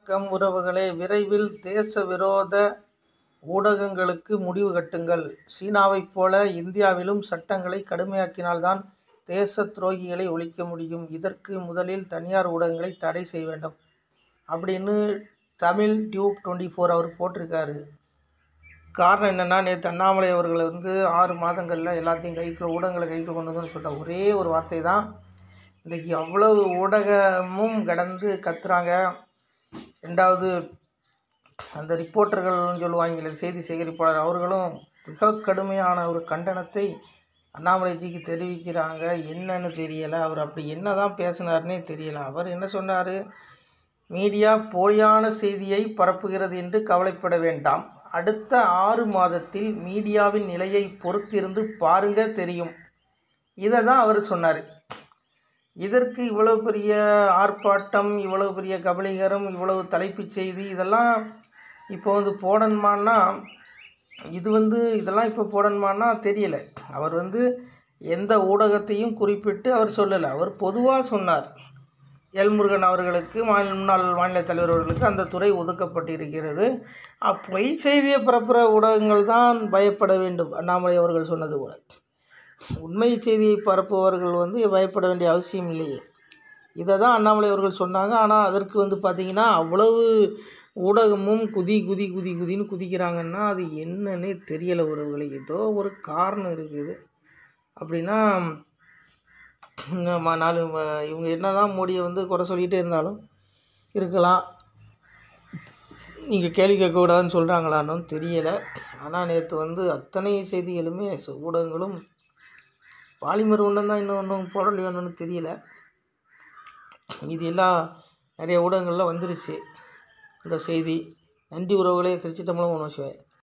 வணக்கம் உறவுகளே விரைவில் தேச விரோத ஊடகங்களுக்கு முடிவு கட்டுங்கள் சீனாவைப் போல இந்தியாவிலும் சட்டங்களை கடுமையாக்கினால்தான் தேச துரோகிகளை ஒழிக்க முடியும் இதற்கு முதலில் தனியார் ஊடகங்களை தடை செய்ய வேண்டும் அப்படின்னு தமிழ் டியூப் டுவெண்ட்டி ஃபோர் அவர் போட்டிருக்காரு காரணம் என்னென்னா நேற்று அண்ணாமலை அவர்கள் வந்து ஆறு மாதங்களில் எல்லாத்தையும் கைக்குள்ள ஊடகங்களை கைக்குள்ள கொண்டு வந்து சொன்ன ஒரே ஒரு வார்த்தை தான் இன்றைக்கி அவ்வளவு ஊடகமும் கடந்து கத்துறாங்க ரெண்டாவது அந்த ரிப்போர்ட்டர்கள்னு சொல்லுவாங்களே செய்தி சேகரிப்பாளர் அவர்களும் மிக கடுமையான ஒரு கண்டனத்தை அண்ணாமலைஜிக்கு தெரிவிக்கிறாங்க என்னன்னு தெரியலை அவர் அப்படி என்ன தான் பேசினார்னே தெரியல அவர் என்ன சொன்னார் மீடியா போலியான செய்தியை பரப்புகிறது என்று கவலைப்பட வேண்டாம் அடுத்த ஆறு மாதத்தில் மீடியாவின் நிலையை பொறுத்திருந்து பாருங்க தெரியும் இதை தான் அவர் சொன்னார் இதற்கு இவ்வளவு பெரிய ஆர்ப்பாட்டம் இவ்வளவு பெரிய கபலீகரம் இவ்வளவு தலைப்புச் செய்தி இதெல்லாம் இப்போ வந்து போடணுமான்னா இது வந்து இதெல்லாம் இப்போ போடணுமான்னா தெரியலை அவர் வந்து எந்த ஊடகத்தையும் குறிப்பிட்டு அவர் சொல்லலை அவர் பொதுவாக சொன்னார் எல்முருகன் அவர்களுக்கு மாநில முன்னாள் மாநில தலைவர் அவர்களுக்கு அந்த துறை ஒதுக்கப்பட்டிருக்கிறது அப் பொய் செய்தியை பரப்புகிற ஊடகங்கள் தான் பயப்பட வேண்டும் அண்ணாமலை அவர்கள் சொன்னது போல உண்மை செய்தியை பரப்புபவர்கள் வந்து பயப்பட வேண்டிய அவசியம் இல்லையே இதை தான் அண்ணாமலை அவர்கள் சொன்னாங்க ஆனால் அதற்கு வந்து பார்த்திங்கன்னா அவ்வளவு ஊடகமும் குதி குதி குதி குதின்னு குதிக்கிறாங்கன்னா அது என்னன்னே தெரியலை உறவுகளை ஏதோ ஒரு காரணம் இருக்குது அப்படின்னா நம்ம நாலு ம- இவங்க என்ன தான் மோடியை வந்து குறை சொல்லிகிட்டே இருந்தாலும் இருக்கலாம் நீங்கள் கேள்வி கேட்கக்கூடாதுன்னு சொல்கிறாங்களான்னு தெரியலை ஆனால் நேற்று வந்து அத்தனை செய்திகளுமே சு- ஊடகங்களும் பாலிமர் ஒன்றும் தான் இன்னும் ஒன்றும் போடலையோன்னு தெரியல இது எல்லாம் நிறைய ஊடகங்களில் வந்துருச்சு இந்த செய்தி நன்றி உறவுகளே திருச்சி தமிழகம் ஒன்று